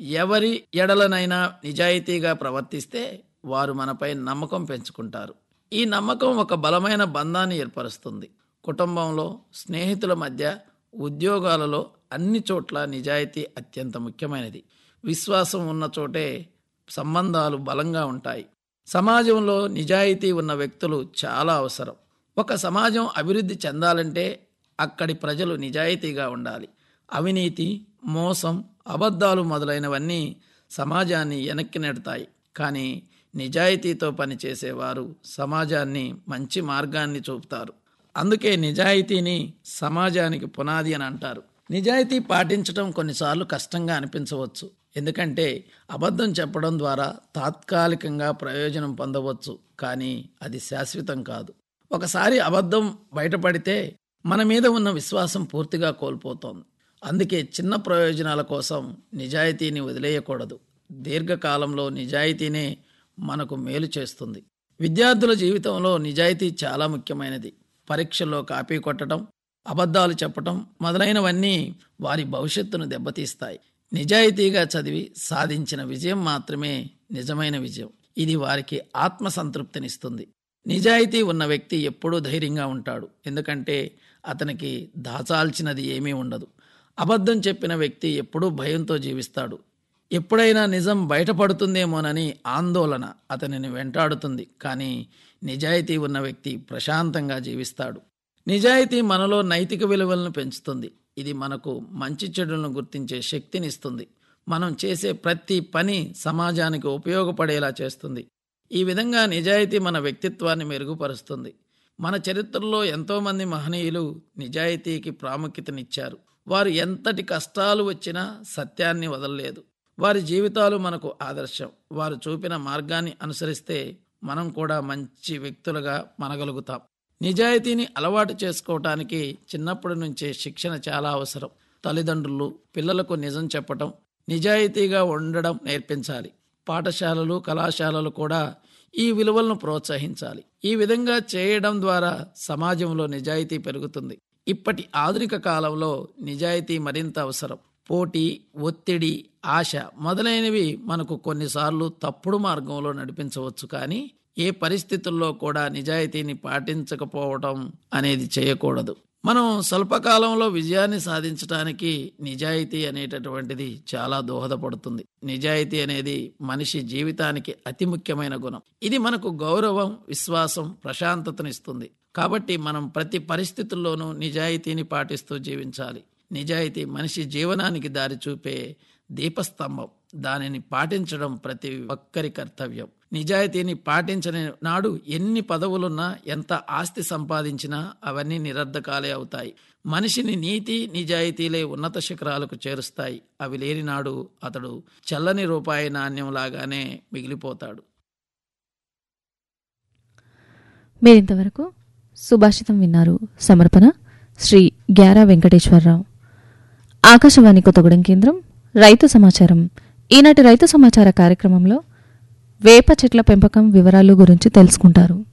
ఎవరి ఎడలనైనా నిజాయితీగా ప్రవర్తిస్తే వారు మనపై నమ్మకం పెంచుకుంటారు ఈ నమ్మకం ఒక బలమైన బంధాన్ని ఏర్పరుస్తుంది కుటుంబంలో స్నేహితుల మధ్య ఉద్యోగాలలో అన్ని చోట్ల నిజాయితీ అత్యంత ముఖ్యమైనది విశ్వాసం ఉన్న చోటే సంబంధాలు బలంగా ఉంటాయి సమాజంలో నిజాయితీ ఉన్న వ్యక్తులు చాలా అవసరం ఒక సమాజం అభివృద్ధి చెందాలంటే అక్కడి ప్రజలు నిజాయితీగా ఉండాలి అవినీతి మోసం అబద్ధాలు మొదలైనవన్నీ సమాజాన్ని వెనక్కి నెడతాయి కానీ నిజాయితీతో పనిచేసేవారు సమాజాన్ని మంచి మార్గాన్ని చూపుతారు అందుకే నిజాయితీని సమాజానికి పునాది అని అంటారు నిజాయితీ పాటించడం కొన్నిసార్లు కష్టంగా అనిపించవచ్చు ఎందుకంటే అబద్ధం చెప్పడం ద్వారా తాత్కాలికంగా ప్రయోజనం పొందవచ్చు కానీ అది శాశ్వతం కాదు ఒకసారి అబద్ధం బయటపడితే మన మీద ఉన్న విశ్వాసం పూర్తిగా కోల్పోతోంది అందుకే చిన్న ప్రయోజనాల కోసం నిజాయితీని వదిలేయకూడదు దీర్ఘకాలంలో నిజాయితీనే మనకు మేలు చేస్తుంది విద్యార్థుల జీవితంలో నిజాయితీ చాలా ముఖ్యమైనది పరీక్షల్లో కాపీ కొట్టడం అబద్ధాలు చెప్పటం మొదలైనవన్నీ వారి భవిష్యత్తును దెబ్బతీస్తాయి నిజాయితీగా చదివి సాధించిన విజయం మాత్రమే నిజమైన విజయం ఇది వారికి ఆత్మసంతృప్తినిస్తుంది నిజాయితీ ఉన్న వ్యక్తి ఎప్పుడూ ధైర్యంగా ఉంటాడు ఎందుకంటే అతనికి దాచాల్చినది ఏమీ ఉండదు అబద్ధం చెప్పిన వ్యక్తి ఎప్పుడూ భయంతో జీవిస్తాడు ఎప్పుడైనా నిజం బయటపడుతుందేమోనని ఆందోళన అతనిని వెంటాడుతుంది కానీ నిజాయితీ ఉన్న వ్యక్తి ప్రశాంతంగా జీవిస్తాడు నిజాయితీ మనలో నైతిక విలువలను పెంచుతుంది ఇది మనకు మంచి చెడులను గుర్తించే శక్తినిస్తుంది మనం చేసే ప్రతి పని సమాజానికి ఉపయోగపడేలా చేస్తుంది ఈ విధంగా నిజాయితీ మన వ్యక్తిత్వాన్ని మెరుగుపరుస్తుంది మన చరిత్రలో ఎంతోమంది మహనీయులు నిజాయితీకి ప్రాముఖ్యతనిచ్చారు వారు ఎంతటి కష్టాలు వచ్చినా సత్యాన్ని వదలలేదు వారి జీవితాలు మనకు ఆదర్శం వారు చూపిన మార్గాన్ని అనుసరిస్తే మనం కూడా మంచి వ్యక్తులుగా మనగలుగుతాం నిజాయితీని అలవాటు చేసుకోవటానికి చిన్నప్పటి నుంచే శిక్షణ చాలా అవసరం తల్లిదండ్రులు పిల్లలకు నిజం చెప్పటం నిజాయితీగా ఉండడం నేర్పించాలి పాఠశాలలు కళాశాలలు కూడా ఈ విలువలను ప్రోత్సహించాలి ఈ విధంగా చేయడం ద్వారా సమాజంలో నిజాయితీ పెరుగుతుంది ఇప్పటి ఆధునిక కాలంలో నిజాయితీ మరింత అవసరం పోటీ ఒత్తిడి ఆశ మొదలైనవి మనకు కొన్నిసార్లు తప్పుడు మార్గంలో నడిపించవచ్చు కానీ ఏ పరిస్థితుల్లో కూడా నిజాయితీని పాటించకపోవడం అనేది చేయకూడదు మనం స్వల్పకాలంలో విజయాన్ని సాధించడానికి నిజాయితీ అనేటటువంటిది చాలా దోహదపడుతుంది నిజాయితీ అనేది మనిషి జీవితానికి అతి ముఖ్యమైన గుణం ఇది మనకు గౌరవం విశ్వాసం ప్రశాంతతనిస్తుంది కాబట్టి మనం ప్రతి పరిస్థితుల్లోనూ నిజాయితీని పాటిస్తూ జీవించాలి నిజాయితీ మనిషి జీవనానికి దారి చూపే దీపస్తంభం దానిని పాటించడం ప్రతి ఒక్కరి కర్తవ్యం నిజాయితీని పాటించని నాడు ఎన్ని పదవులున్నా ఎంత ఆస్తి సంపాదించినా అవన్నీ నిరర్ధకాలే అవుతాయి మనిషిని నీతి నిజాయితీలే ఉన్నత శిఖరాలకు చేరుస్తాయి అవి లేని నాడు అతడు చల్లని రూపాయి నాణ్యంలాగానే మిగిలిపోతాడు మీరింతవరకు సుభాషితం విన్నారు సమర్పణ శ్రీ గ్యారా వెంకటేశ్వరరావు ఆకాశవాణి కొత్తగూడెం కేంద్రం రైతు సమాచారం ఈనాటి రైతు సమాచార కార్యక్రమంలో వేప చెట్ల పెంపకం వివరాలు గురించి తెలుసుకుంటారు